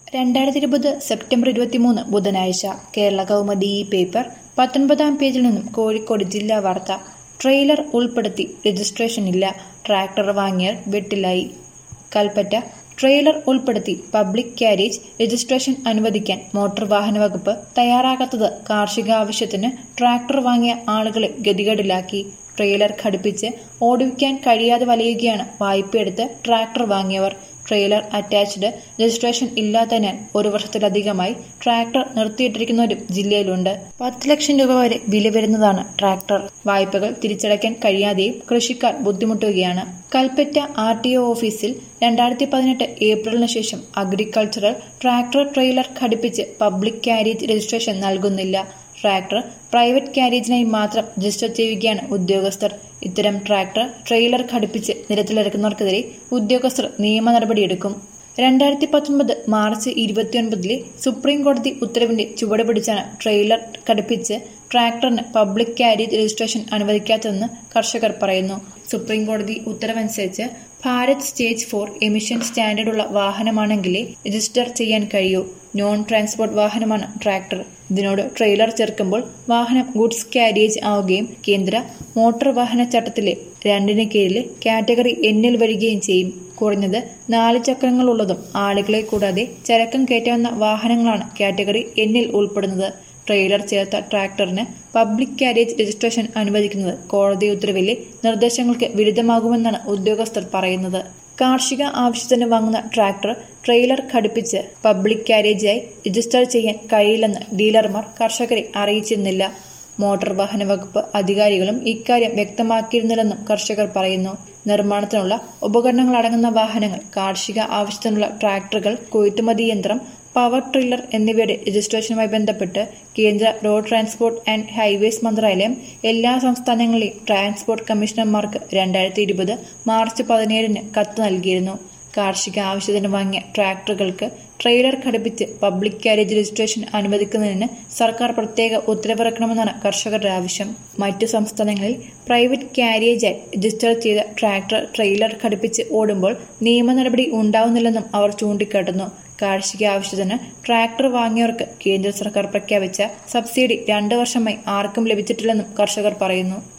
രണ്ടായിരത്തി ഇരുപത് സെപ്റ്റംബർ ഇരുപത്തിമൂന്ന് ബുധനാഴ്ച കേരള കൗമുദി ഈ പേപ്പർ പത്തൊൻപതാം പേജിൽ നിന്നും കോഴിക്കോട് ജില്ലാ വാർത്ത ട്രെയിലർ ഉൾപ്പെടുത്തി രജിസ്ട്രേഷൻ ഇല്ല ട്രാക്ടർ വാങ്ങിയർ വെട്ടിലായി കൽപ്പറ്റ ട്രെയിലർ ഉൾപ്പെടുത്തി പബ്ലിക് ക്യാരേജ് രജിസ്ട്രേഷൻ അനുവദിക്കാൻ മോട്ടോർ വാഹന വകുപ്പ് തയ്യാറാകാത്തത് കാർഷിക ആവശ്യത്തിന് ട്രാക്ടർ വാങ്ങിയ ആളുകളെ ഗതികേടിലാക്കി ട്രെയിലർ ഘടിപ്പിച്ച് ഓടിക്കാൻ കഴിയാതെ വലയുകയാണ് വായ്പയെടുത്ത് ട്രാക്ടർ വാങ്ങിയവർ ട്രെയിലർ അറ്റാച്ച്ഡ് രജിസ്ട്രേഷൻ ഇല്ലാത്തതിനാൽ ഒരു വർഷത്തിലധികമായി ട്രാക്ടർ നിർത്തിയിട്ടിരിക്കുന്നവരും ജില്ലയിലുണ്ട് പത്ത് ലക്ഷം രൂപ വരെ വില വരുന്നതാണ് ട്രാക്ടർ വായ്പകൾ തിരിച്ചടയ്ക്കാൻ കഴിയാതെയും കൃഷിക്കാർ ബുദ്ധിമുട്ടുകയാണ് കൽപ്പറ്റ ആർ ടി ഒ ഓഫീസിൽ രണ്ടായിരത്തി പതിനെട്ട് ഏപ്രിലിന് ശേഷം അഗ്രികൾച്ചറൽ ട്രാക്ടർ ട്രെയിലർ ഘടിപ്പിച്ച് പബ്ലിക് ക്യാരേജ് രജിസ്ട്രേഷൻ നൽകുന്നില്ല ട്രാക്ടർ പ്രൈവറ്റ് ക്യാരേജിനായി മാത്രം രജിസ്റ്റർ ചെയ്യുകയാണ് ഉദ്യോഗസ്ഥർ ഇത്തരം ട്രാക്ടർ ട്രെയിലർ ഘടിപ്പിച്ച് നിരത്തിലിറക്കുന്നവർക്കെതിരെ ഉദ്യോഗസ്ഥർ നിയമ നടപടിയെടുക്കും രണ്ടായിരത്തി പത്തൊൻപത് മാർച്ച് ഇരുപത്തിയൊൻപതിലെ സുപ്രീം കോടതി ഉത്തരവിന്റെ ചുവട് പിടിച്ചാണ് ട്രെയിലർ ഘടിപ്പിച്ച് ട്രാക്ടറിന് പബ്ലിക് ക്യാരേജ് രജിസ്ട്രേഷൻ അനുവദിക്കാത്തതെന്ന് കർഷകർ പറയുന്നു സുപ്രീം കോടതി ഉത്തരവനുസരിച്ച് ഭാരത് സ്റ്റേജ് ഫോർ എമിഷൻ സ്റ്റാൻഡേർഡുള്ള വാഹനമാണെങ്കിലേ രജിസ്റ്റർ ചെയ്യാൻ കഴിയൂ നോൺ ട്രാൻസ്പോർട്ട് വാഹനമാണ് ട്രാക്ടർ ഇതിനോട് ട്രെയിലർ ചേർക്കുമ്പോൾ വാഹനം ഗുഡ്സ് ക്യാരേജ് ആവുകയും കേന്ദ്ര മോട്ടോർ വാഹന ചട്ടത്തിലെ രണ്ടിന് കീഴിലെ കാറ്റഗറി എന്നിൽ വരികയും ചെയ്യും കുറഞ്ഞത് നാല് ചക്രങ്ങളുള്ളതും ആളുകളെ കൂടാതെ ചരക്കം കയറ്റാവുന്ന വാഹനങ്ങളാണ് കാറ്റഗറി എന്നിൽ ഉൾപ്പെടുന്നത് ട്രെയിലർ ചേർത്ത ട്രാക്ടറിന് പബ്ലിക് ക്യാരേജ് രജിസ്ട്രേഷൻ അനുവദിക്കുന്നത് കോടതി ഉത്തരവിലെ നിർദ്ദേശങ്ങൾക്ക് വിരുദ്ധമാകുമെന്നാണ് ഉദ്യോഗസ്ഥർ പറയുന്നത് കാർഷിക ആവശ്യത്തിന് വാങ്ങുന്ന ട്രാക്ടർ ട്രെയിലർ ഘടിപ്പിച്ച് പബ്ലിക് ക്യാരേജായി രജിസ്റ്റർ ചെയ്യാൻ കഴിയില്ലെന്ന് ഡീലർമാർ കർഷകരെ അറിയിച്ചിരുന്നില്ല മോട്ടോർ വാഹന വകുപ്പ് അധികാരികളും ഇക്കാര്യം വ്യക്തമാക്കിയിരുന്നില്ലെന്നും കർഷകർ പറയുന്നു നിർമ്മാണത്തിനുള്ള ഉപകരണങ്ങൾ അടങ്ങുന്ന വാഹനങ്ങൾ കാർഷിക ആവശ്യത്തിനുള്ള ട്രാക്ടറുകൾ കൊയ്ത്തുമതി യന്ത്രം പവർ ട്രില്ലർ എന്നിവയുടെ രജിസ്ട്രേഷനുമായി ബന്ധപ്പെട്ട് കേന്ദ്ര റോഡ് ട്രാൻസ്പോർട്ട് ആൻഡ് ഹൈവേസ് മന്ത്രാലയം എല്ലാ സംസ്ഥാനങ്ങളിലെയും ട്രാൻസ്പോർട്ട് കമ്മീഷണർമാർക്ക് രണ്ടായിരത്തി ഇരുപത് മാർച്ച് പതിനേഴിന് കത്ത് നൽകിയിരുന്നു കാർഷിക ആവശ്യത്തിന് വാങ്ങിയ ട്രാക്ടറുകൾക്ക് ട്രെയിലർ ഘടിപ്പിച്ച് പബ്ലിക് ക്യാരേജ് രജിസ്ട്രേഷൻ അനുവദിക്കുന്നതിന് സർക്കാർ പ്രത്യേക ഉത്തരവിറക്കണമെന്നാണ് കർഷകരുടെ ആവശ്യം മറ്റു സംസ്ഥാനങ്ങളിൽ പ്രൈവറ്റ് ക്യാരേജായി രജിസ്റ്റർ ചെയ്ത ട്രാക്ടർ ട്രെയിലർ ഘടിപ്പിച്ച് ഓടുമ്പോൾ നിയമ നടപടി ഉണ്ടാവുന്നില്ലെന്നും അവർ ചൂണ്ടിക്കാട്ടുന്നു കാർഷിക ആവശ്യത്തിന് ട്രാക്ടർ വാങ്ങിയവർക്ക് കേന്ദ്ര സർക്കാർ പ്രഖ്യാപിച്ച സബ്സിഡി രണ്ടു വർഷമായി ആർക്കും ലഭിച്ചിട്ടില്ലെന്നും കർഷകർ പറയുന്നു